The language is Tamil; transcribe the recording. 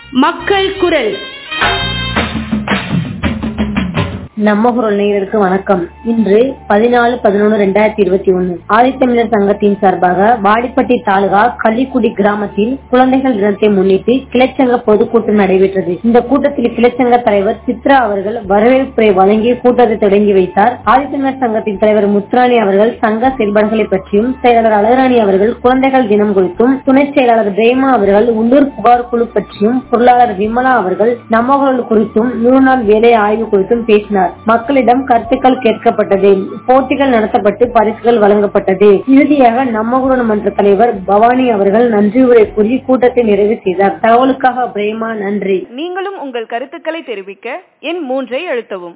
மக்கள் குரல் நம்ம குரல் நேயருக்கு வணக்கம் இன்று பதினாலு பதினொன்று ரெண்டாயிரத்தி இருபத்தி ஒன்னு ஆதித்தமிழர் சங்கத்தின் சார்பாக வாடிப்பட்டி தாலுகா கள்ளிக்குடி கிராமத்தில் குழந்தைகள் தினத்தை முன்னிட்டு கிளைச்சங்க பொதுக்கூட்டம் நடைபெற்றது இந்த கூட்டத்தில் கிளைச்சங்க தலைவர் சித்ரா அவர்கள் வரவேற்புரை வழங்கி கூட்டத்தை தொடங்கி வைத்தார் ஆதித்தமிழர் சங்கத்தின் தலைவர் முத்துராணி அவர்கள் சங்க செயல்பாடுகளை பற்றியும் செயலாளர் அழகராணி அவர்கள் குழந்தைகள் தினம் குறித்தும் துணை செயலாளர் பிரேமா அவர்கள் உள்ளூர் புகார் குழு பற்றியும் பொருளாளர் விமலா அவர்கள் நம்ம குரல் குறித்தும் நூறு நாள் வேலை ஆய்வு குறித்தும் பேசினார் மக்களிடம் கருத்துக்கள் கேட்கப்பட்டது போட்டிகள் நடத்தப்பட்டு பரிசுகள் வழங்கப்பட்டது இறுதியாக நம்ம குரல் மன்ற தலைவர் பவானி அவர்கள் நன்றி உரை கூறி கூட்டத்தை நிறைவு செய்தார் தகவலுக்காக பிரேமா நன்றி நீங்களும் உங்கள் கருத்துக்களை தெரிவிக்க எண் மூன்றை அழுத்தவும்